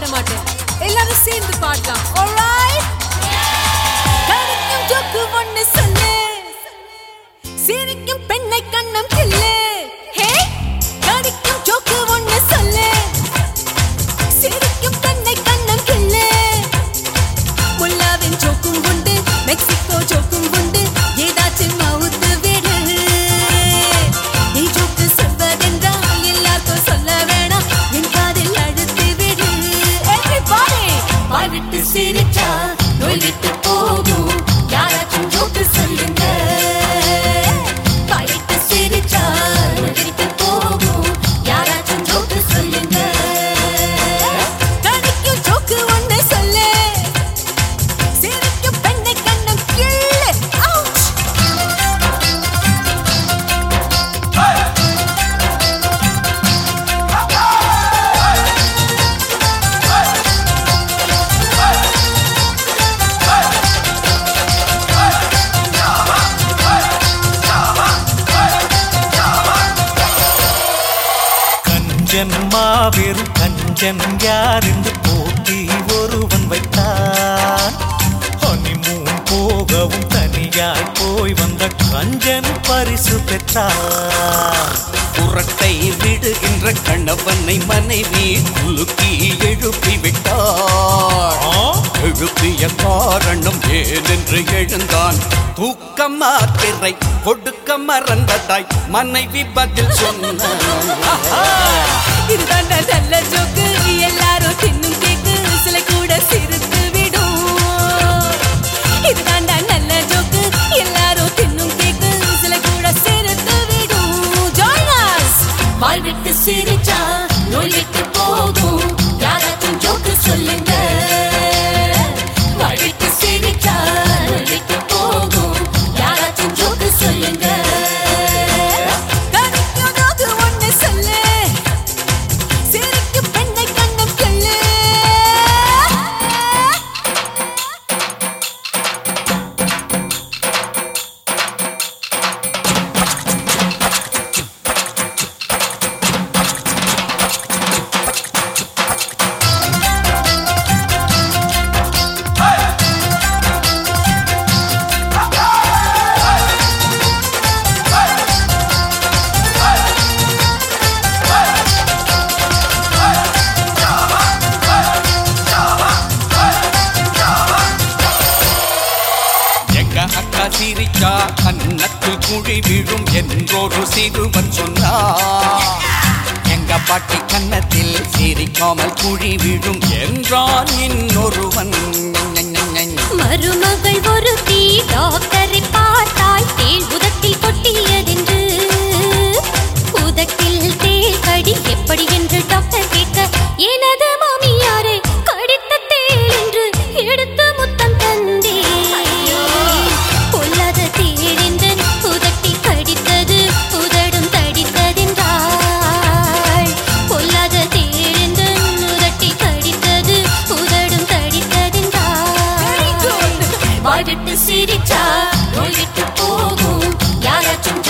பாட மாட்டேன் எல்லாரும் சேர்ந்து பாடலாம் alright கடிக்கும் ஜோக்கு ஒண்ணு சொல்லு சிரிக்கும் பெண்ணை கண்ணம் கிள்ளு ஹே கடிக்கும் ஜோக்கு ஒண்ணு சொல்லு சிரிக்கும் பெண்ணை கண்ணம் கிள்ளு முல்லாவின் ஜோக்கும் உண்டு மெக்சிகோ ஜோக்கும் உண்டு ஏதாச்சும் மவுத்து விடு நீ ஜோக்கு சொல்வதென்றால் எல்லாருக்கும் சொல்ல வேணாம் என் காதில் அழுத்து விடு Everybody! வாய் விட்டு சிரிச்சா நோய் விட்டு போகும் யாராச்சும் ஜோக்கு சொல்லுங்க வாய் விட்டு சிரிச்சா நோய் விட்டு போகும் யாராச்சும் ஜோக்கு சொல்லுங்க கடிக்கும் ஜோக்கு ஒண்ணு சொல்லு சிரிக்கும் பெண்ணை கண்ணம் கிள்ளு Ouch! கஞ்சன் மாபெரும் கஞ்சன் யார் என்று போட்டி ஒருவன் வைத்தான் ஹனிமூன் போகவும் தனியாய் போய் வந்த கஞ்சன் பரிசு பெற்றான் புறத்தை விடுகின்ற கணவனை மனைவி குலுக்கி எழுப்பி விட்டார் எழுப்பிய காரணம் ஏதென்று எழுந்தான் தூக்கம் மாத்திரை கொடுக்க மறந்ததாய் மனைவி பதில் சொன்னார் இதுதான் நல்ல ஜோக்கு எல்லாரும் தின்னும் கேக்கு சில கூட சிரித்து விடும் இதுதான் நல்ல ஜோக்கு எல்லாரும் தின்னும் கேக்கு சில கூட சிரித்து விடும் Join us! வாய் விட்டு சிரிச்சா நோய் விட்டு போகும் யாராச்சும் ஜோக்கு சொல்லுங்க வாய் விட்டு சிரிச்சா நோய் விட்டு போகும் யாராச்சும் ஜோக்கு சொல்லுங்க கடிக்கும் ஜோக்கு ஒண்ணு சொல்லு சிரிக்கும் பெண்ணை கண்ணம் கிள்ளு எங்க அக்கா சிரிச்சா கன்னத்தில் குழி விழும் என்றொரு சிறுவன் சொன்னார் எங்க பாட்டி கன்னத்தில் சிரிக்காமல் குழி விழும் என்றான் இன்னொருவன் மருமகள் ஒருத்தி டாக்டரை பார்த்தால் தேள் உதட்டில் கொட்டியதென்று உதட்டில் தேள் கடி எப்படி என்று டாக்டர் கேட்க எனது மாமியாரே கடித்த தேள் என்று எடுத்து முத்தம் தந்தே பொல்லாத தேழிந்தன் உதட்டி கடித்தது உதடும் தடித்ததென்றாள் பொல்லாத தேழிந்தன் உதட்டி கடித்தது உதடும் தடித்ததென்றாள் வாய் விட்டு சிரிச்சா நோய் விட்டு போகும் யாராச்சும்